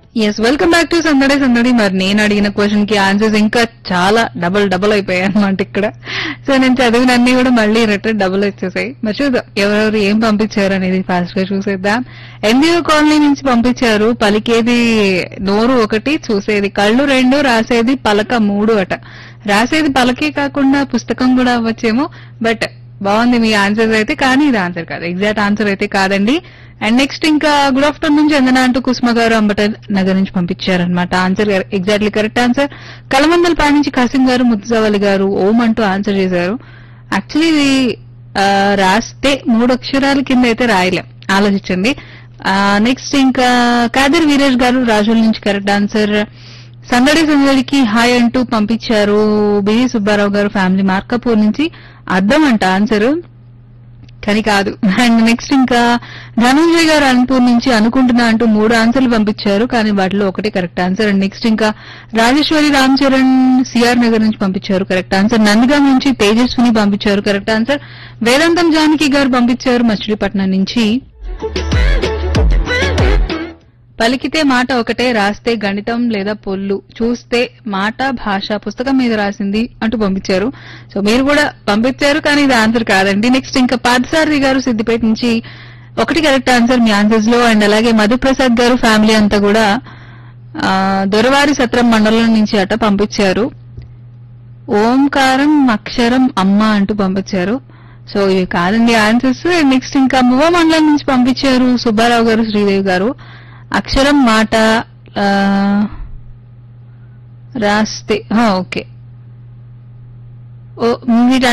yes welcome back to సందడి సందడి మరి నేను అడిగిన క్వశ్చన్ కి ఆన్సర్స్ ఇంకా చాలా డబుల్ డబుల్ అయిపోయాయి అనమాట ఇక్కడ సో నేను చదివినన్ని కూడా మళ్ళీ రిటర్న్ డబుల్ వచ్చేసాయి మరి చూద్దాం ఎవరెవరు ఏం పంపించారు అనేది ఫాస్ట్ గా చూసేద్దాం ఎన్జిఓ కాలనీ నుంచి పంపించారు పలికేది నోరు ఒకటి చూసేది కళ్ళు రెండు రాసేది పలక మూడు అట రాసేది పలకే కాకుండా పుస్తకం కూడా అవ్వచ్చేమో బట్ బాగుంది మీ ఆన్సర్స్ అయితే కానీ ఇది ఆన్సర్ కాదు ఎగ్జాక్ట్ ఆన్సర్ అయితే కాదండి అండ్ నెక్స్ట్ ఇంకా గుడ్ ఆఫ్టర్నూన్ చందన అంటూ కుసుమ గారు అంబట నగర్ నుంచి పంపించారనమాట ఆన్సర్ ఎగ్జాక్ట్లీ కరెక్ట్ ఆన్సర్ కలమందల పై నుంచి కాసిం గారు ముత్తుజవలి గారు ఓం అంటూ ఆన్సర్ చేశారు యాక్చువల్లీ ఇది ఆ, రాస్తే మూడు అక్షరాల కింద అయితే రాయలేం ఆలోచించండి నెక్స్ట్ ఇంకా కాదర్ వీరేష్ గారు రాజుల నుంచి కరెక్ట్ ఆన్సర్ సందడి సందడికి హాయ్ అంటూ పంపించారు బివి సుబ్బారావు గారు ఫ్యామిలీ మార్కపూర్ నుంచి అర్థం అంట ఆన్సర్ కానీ కాదు అండ్ నెక్స్ట్ ఇంకా ధనంజయ్ గారు అనంతపూర్ నుంచి అనుకుంటున్నా అంటూ మూడు ఆన్సర్లు పంపించారు కానీ వాటిలో ఒకటి కరెక్ట్ ఆన్సర్ అండ్ నెక్స్ట్ ఇంకా రాజేశ్వరి రామ్ చరణ్ సిఆర్ నగర్ నుంచి పంపించారు కరెక్ట్ ఆన్సర్ నందిగాం నుంచి తేజస్విని పంపించారు కరెక్ట్ ఆన్సర్ వేదాంతం జానకి గారు పంపించారు మచిలీపట్నం నుంచి పలికితే మాట ఒకటే రాస్తే గణితం లేదా పొల్లు చూస్తే మాట భాష పుస్తకం మీద రాసింది అంటూ పంపించారు సో మీరు కూడా పంపించారు కానీ ఇది ఆన్సర్ కాదండి నెక్స్ట్ ఇంకా పాదసారథి గారు సిద్దిపేట నుంచి ఒకటి కరెక్ట్ ఆన్సర్ మీ ఆన్సర్స్ లో అండ్ అలాగే మధుప్రసాద్ గారు ఫ్యామిలీ అంతా కూడా ఆ, దొరవారి సత్రం మండలం నుంచి అట పంపించారు ఓంకారం అక్షరం అమ్మ అంటూ పంపించారు సో ఇవి కాదండి ఆన్సర్స్ అండ్ నెక్స్ట్ ఇంకా మువ్వ మండలం నుంచి పంపించారు సుబ్బారావు గారు శ్రీదేవి గారు అక్షరం మాట ఆ, రాస్తే ఆ, ఓకే ఓ వీటి